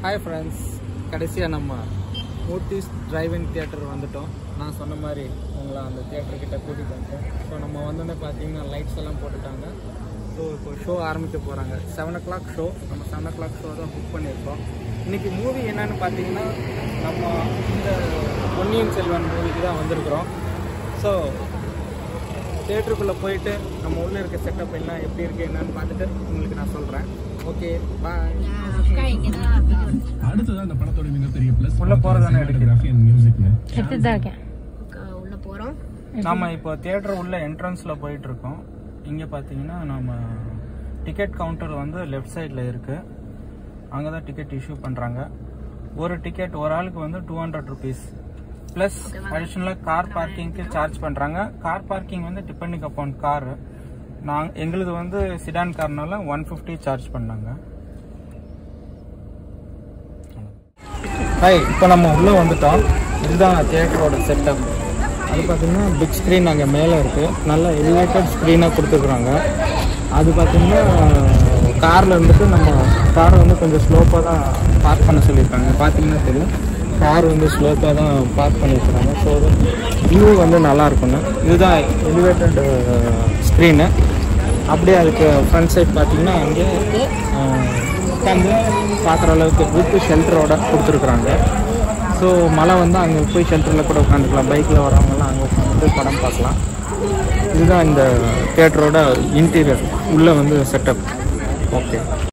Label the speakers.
Speaker 1: Hi friends கடைசியாக நம்ம மூர்த்திஸ் driving theatre வந்துட்டோம் நான் சொன்ன மாதிரி உங்களை அந்த தியேட்டர் கிட்ட கூட்டிகிட்டு வந்துட்டோம் ஸோ நம்ம வந்தோடனே பார்த்தீங்கன்னா லைட்ஸ் எல்லாம் போட்டுட்டாங்க ஸோ இப்போ ஷோ ஆரம்பிக்க போகிறாங்க செவன் ஓ கிளாக் ஷோ நம்ம செவன் ஓ கிளாக் ஷோ தான் புக் பண்ணியிருக்கோம் இன்றைக்கி மூவி என்னன்னு பார்த்தீங்கன்னா நம்ம இந்த பொன்னியின் செல்வன் மூவிக்கு தான் வந்திருக்கிறோம் ஸோ தேட்டருக்குள்ளே போயிட்டு நம்ம உள்ளே இருக்க செட்டப் என்ன எப்படி இருக்குது என்னன்னு பார்த்துட்டு உங்களுக்கு நான் சொல்கிறேன் ஓகே பாய்
Speaker 2: அடுத்தது அந்த படத்தோட மிகப்பெரிய பிளஸ்
Speaker 1: உள்ள போறதானே எடுக்குது.
Speaker 2: மியூசிக்னு
Speaker 3: எடுத்துட்டு தான் இருக்கேன்
Speaker 4: உள்ள போறோம்
Speaker 1: நாம இப்போ தியேட்டர் உள்ள என்ட்ரன்ஸ்ல போயிட்டு இருக்கோம் இங்க பாத்தீங்கன்னா நம்ம டிக்கெட் கவுண்டர் வந்து லெஃப்ட் சைடில் இருக்கு அங்கே தான் டிக்கெட் இஷ்யூ பண்றாங்க ஒரு டிக்கெட் ஒரு ஆளுக்கு வந்து டூ ஹண்ட்ரட் ருபீஸ் ப்ளஸ் அடிஷ்னலாக கார் பார்க்கிங்க்கு சார்ஜ் பண்றாங்க கார் பார்க்கிங் வந்து டிபெண்டிங் அப்பான் கார் நாங்க எங்களுது வந்து சிடான் கார்னால ஒன் ஃபிஃப்டி சார்ஜ் பண்ணாங்க ஹாய் இப்போ நம்ம உள்ளே வந்துட்டோம் இதுதான் தியேட்டரோட செட்டப் அது பார்த்தீங்கன்னா பிக் ஸ்க்ரீன் அங்கே மேலே இருக்குது நல்ல எலிவேட்டட் ஸ்க்ரீனாக கொடுத்துருக்குறாங்க அது பார்த்தீங்கன்னா காரில் இருந்துட்டு நம்ம காரை வந்து கொஞ்சம் ஸ்லோப்பாக தான் பார்க் பண்ண சொல்லியிருக்காங்க பார்த்தீங்கன்னா தெரியும் கார் வந்து ஸ்லோப்பாக தான் பார்க் பண்ணியிருக்காங்க ஸோ வியூ வந்து நல்லா இருக்குங்க இதுதான் எலிவேட்டட் ஸ்க்ரீனு அப்படியே அதுக்கு ஃப்ரண்ட் சைட் பார்த்தீங்கன்னா அங்கே உட்காந்து பார்க்குற அளவுக்கு வித் ஷெல்டரோட கொடுத்துருக்குறாங்க ஸோ மழை வந்து அங்கே போய் ஷெல்டரில் கூட உட்காந்துக்கலாம் பைக்கில் வரவங்கலாம் அங்கே உட்காந்து படம் பார்க்கலாம் இதுதான் இந்த தியேட்டரோட இன்டீரியர் உள்ளே வந்து செட்டப் ஓகே